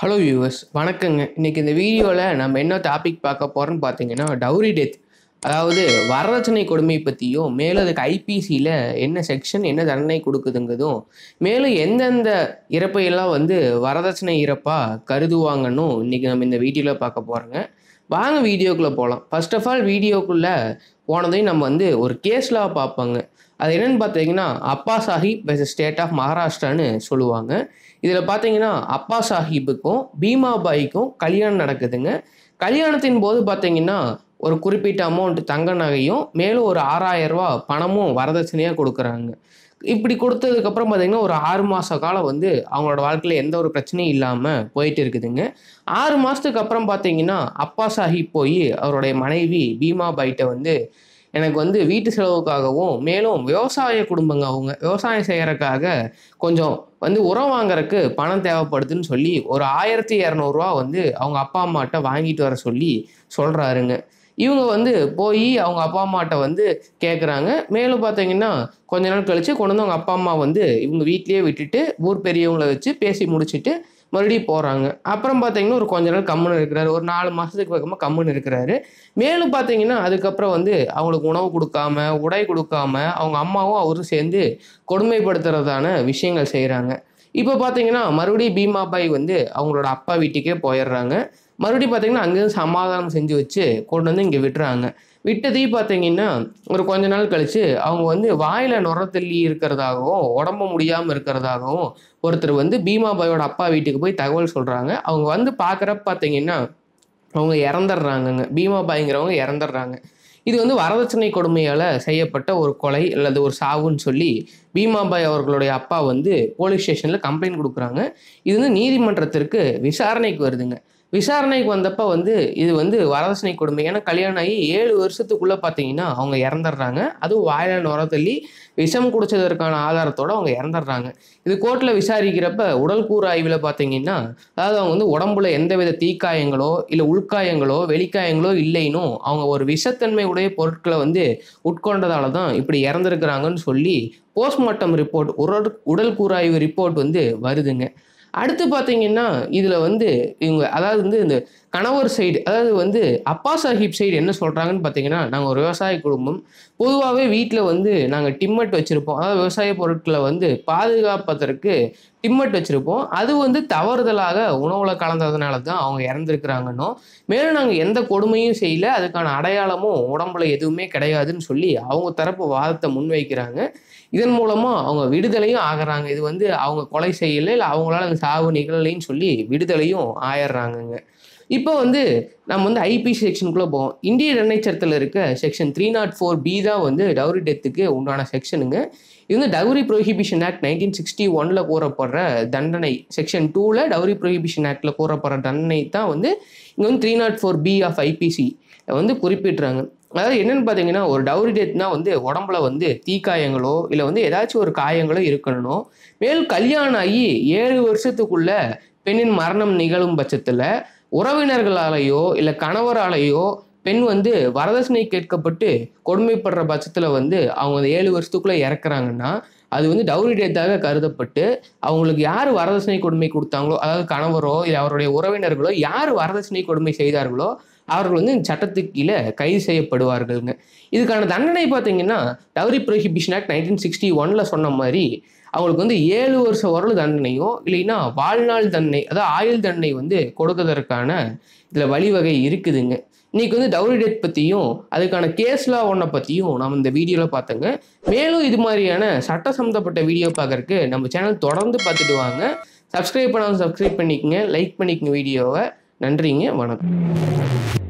hello viewers வணக்கங்க இன்னைக்கு இந்த வீடியோவில் நம்ம என்ன டாபிக் பார்க்க போகிறோம்னு பார்த்தீங்கன்னா டவுரி டெத் அதாவது வரதட்சணை கொடுமை பற்றியும் மேலும் அதுக்கு ஐபிசியில் என்ன செக்ஷன் என்ன தண்டனை கொடுக்குதுங்கிறதும் மேலும் எந்தெந்த இறப்பையெல்லாம் வந்து வரதட்சணை இறப்பாக கருதுவாங்கன்னு இன்றைக்கி நம்ம இந்த வீடியோவில் பார்க்க போகிறோங்க வாங்க வீடியோக்குள்ளே போகலாம் ஃபர்ஸ்ட் ஆஃப் ஆல் வீடியோக்குள்ளே போனதையும் நம்ம வந்து ஒரு கேஸ்லாம் பார்ப்பாங்க அது என்னன்னு பார்த்தீங்கன்னா Appa Sahib vs state of மகாராஷ்டிரான்னு சொல்லுவாங்க இதில் பார்த்தீங்கன்னா அப்பா சாஹிப்புக்கும் பீமாபாய்க்கும் கல்யாணம் நடக்குதுங்க கல்யாணத்தின் போது பார்த்தீங்கன்னா ஒரு குறிப்பிட்ட அமௌண்ட் தங்க நகையும் மேலும் ஒரு ஆறாயிரம் ரூபாய் பணமும் வரதட்சணையாக கொடுக்குறாங்க இப்படி கொடுத்ததுக்கப்புறம் பார்த்தீங்கன்னா ஒரு ஆறு மாத காலம் வந்து அவங்களோட வாழ்க்கையில் எந்த ஒரு பிரச்சனையும் இல்லாமல் போயிட்டு இருக்குதுங்க ஆறு மாதத்துக்கு அப்புறம் பார்த்தீங்கன்னா அப்பா சாஹிப் போய் அவருடைய மனைவி பீமாபாய்கிட்ட வந்து எனக்கு வந்து வீட்டு செலவுக்காகவும் மேலும் விவசாய குடும்பங்க அவங்க விவசாயம் செய்யறதுக்காக கொஞ்சம் வந்து உரம் வாங்குறதுக்கு பணம் தேவைப்படுதுன்னு சொல்லி ஒரு ஆயிரத்தி இரநூறுவா வந்து அவங்க அப்பா அம்மாட்ட வாங்கிட்டு வர சொல்லி சொல்கிறாருங்க இவங்க வந்து போய் அவங்க அப்பா அம்மாட்ட வந்து கேட்குறாங்க மேலும் பார்த்தீங்கன்னா கொஞ்ச நாள் கழித்து கொண்டு வந்து அவங்க அப்பா அம்மா வந்து இவங்க வீட்லேயே விட்டுட்டு ஊர் பெரியவங்கள வச்சு பேசி முடிச்சுட்டு மறுபடியும் போகிறாங்க அப்புறம் பார்த்தீங்கன்னா ஒரு கொஞ்ச நாள் கம்முன்னு இருக்கிறாரு ஒரு நாலு மாதத்துக்கு பக்கமாக கம்முன்னு இருக்கிறாரு மேலும் பார்த்தீங்கன்னா அதுக்கப்புறம் வந்து அவங்களுக்கு உணவு கொடுக்காம உடை கொடுக்காம அவங்க அம்மாவும் அவரும் சேர்ந்து கொடுமைப்படுத்துறதான விஷயங்கள் செய்கிறாங்க இப்போ பார்த்தீங்கன்னா மறுபடியும் பீமாபாய் வந்து அவங்களோட அப்பா வீட்டுக்கே போயிடுறாங்க மறுபடியும் பார்த்தீங்கன்னா அங்கேருந்து சமாதானம் செஞ்சு வச்சு கொண்டு வந்து இங்கே விட்டுறாங்க விட்டதையும் பார்த்தீங்கன்னா ஒரு கொஞ்ச நாள் கழிச்சு அவங்க வந்து வாயில நுரத்தள்ளி இருக்கிறதாகவும் உடம்பு முடியாமல் இருக்கிறதாகவும் ஒருத்தர் வந்து பீமாபாயோட அப்பா வீட்டுக்கு போய் தகவல் சொல்கிறாங்க அவங்க வந்து பார்க்குறப்ப பார்த்தீங்கன்னா அவங்க இறந்துடுறாங்கங்க பீமாபாய்ங்கிறவங்க இறந்துடுறாங்க இது வந்து வரதட்சணை கொடுமையால் செய்யப்பட்ட ஒரு கொலை அல்லது ஒரு சாவுன்னு சொல்லி பீமாபாய் அவர்களுடைய அப்பா வந்து போலீஸ் ஸ்டேஷனில் கம்ப்ளைண்ட் கொடுக்குறாங்க இது வந்து நீதிமன்றத்திற்கு விசாரணைக்கு வருதுங்க விசாரணைக்கு வந்தப்ப வந்து இது வந்து வரதட்சணை கொடுமை ஏன்னா கல்யாணம் ஆகி ஏழு வருஷத்துக்குள்ளே பார்த்தீங்கன்னா அவங்க இறந்துடுறாங்க அதுவும் வாயில நுர தள்ளி விஷம் குடிச்சதற்கான ஆதாரத்தோட அவங்க இறந்துடுறாங்க இது கோர்ட்டில் விசாரிக்கிறப்ப உடல் கூறு ஆய்வில் பார்த்தீங்கன்னா அதாவது அவங்க வந்து உடம்புல எந்தவித தீக்காயங்களோ இல்லை உள்காயங்களோ வெளிக்காயங்களோ இல்லைன்னும் அவங்க ஒரு விஷத்தன்மை உடைய பொருட்களை வந்து உட்கொண்டதால தான் இப்படி இறந்துருக்குறாங்கன்னு சொல்லி போஸ்ட்மார்ட்டம் ரிப்போர்ட் உடல் உடல் கூறாய்வு ரிப்போர்ட் வந்து வருதுங்க அடுத்து பார்த்தீங்கன்னா இதில் வந்து இவங்க அதாவது வந்து இந்த கணவர் சைடு அதாவது வந்து அப்பா சாஹிப் சைடு என்ன சொல்கிறாங்கன்னு பார்த்தீங்கன்னா நாங்கள் ஒரு விவசாய குடும்பம் பொதுவாகவே வீட்டில் வந்து நாங்கள் டிம்மட் வச்சுருப்போம் அதாவது விவசாய பொருட்களை வந்து பாதுகாப்பதற்கு டிம்மட் வச்சுருப்போம் அது வந்து தவறுதலாக உணவில் கலந்ததுனால தான் அவங்க இறந்துருக்குறாங்கன்னோ மேலும் நாங்கள் எந்த கொடுமையும் செய்யல அதுக்கான அடையாளமும் உடம்புல எதுவுமே கிடையாதுன்னு சொல்லி அவங்க தரப்பு வாதத்தை முன்வைக்கிறாங்க இதன் மூலமாக அவங்க விடுதலையும் ஆகுறாங்க இது வந்து அவங்க கொலை செய்யலை இல்லை அவங்களால அந்த சாவு நிகழலைன்னு சொல்லி விடுதலையும் ஆயிடுறாங்கங்க இப்போ வந்து நம்ம வந்து ஐபிசி செக்ஷனுக்குள்ளே போவோம் இந்திய தண்டனை சட்டத்தில் இருக்க section three nought four B தான் வந்து டவுரி டெத்துக்கு உண்டான செக்ஷனுங்க இது வந்து dowry prohibition act nineteen sixty ஒனில் கூறப்படுற தண்டனை செக்ஷன் டூவில் டவுரி ப்ரொஹிபிஷன் ஆக்டில் கூறப்படுற தண்டனை தான் வந்து இங்கே வந்து three nought four B of IPC வந்து குறிப்பிட்றாங்க அதாவது என்னென்னு பார்த்தீங்கன்னா ஒரு டவுரி டெத்னா வந்து உடம்புல வந்து தீக்காயங்களோ இல்லை வந்து ஏதாச்சும் ஒரு காயங்களோ இருக்கணும் மேலும் கல்யாணம் ஆகி ஏழு வருஷத்துக்குள்ள பெண்ணின் மரணம் நிகழும் பட்சத்தில் உறவினர்களாலேயோ இல்லை கணவராலேயோ பெண் வந்து வரதட்சணை கேட்கப்பட்டு கொடுமைப்படுற பட்சத்தில் வந்து அவங்க அந்த ஏழு வருஷத்துக்குள்ளே இறக்குறாங்கன்னா அது வந்து டவுரி டெத்தாக கருதப்பட்டு அவங்களுக்கு யார் வரதட்சணை கொடுமை கொடுத்தாங்களோ அதாவது கணவரோ இல்லை அவருடைய உறவினர்களோ யார் வரதட்சணை கொடுமை செய்தார்களோ அவர்கள் வந்து இந்த சட்டத்துக்கு கீழே கைது செய்யப்படுவார்கள்ங்க இதுக்கான தண்டனை பார்த்தீங்கன்னா dowry prohibition act nineteen sixty ஒனில் சொன்ன மாதிரி அவங்களுக்கு வந்து ஏழு வருஷம் வரலும் தண்டனையோ இல்லைன்னா வாழ்நாள் தண்டனை அதாவது ஆயுள் தண்டனை வந்து கொடுக்கறதற்கான இதில் வழிவகை இருக்குதுங்க இன்னைக்கு வந்து டவுரி டெத் பற்றியும் அதுக்கான கேஸ்லாம் ஒன்றை பற்றியும் நம்ம இந்த வீடியோவில் பார்த்தோங்க மேலும் இது மாதிரியான சட்ட சம்மந்தப்பட்ட வீடியோ பார்க்கறக்கு நம்ம சேனல் தொடர்ந்து பார்த்துட்டு வாங்க சப்ஸ்கிரைப் பண்ணாலும் சப்ஸ்கிரைப் பண்ணிக்கங்க லைக் பண்ணிக்கங்க வீடியோவை நன்றிங்க வணக்கம்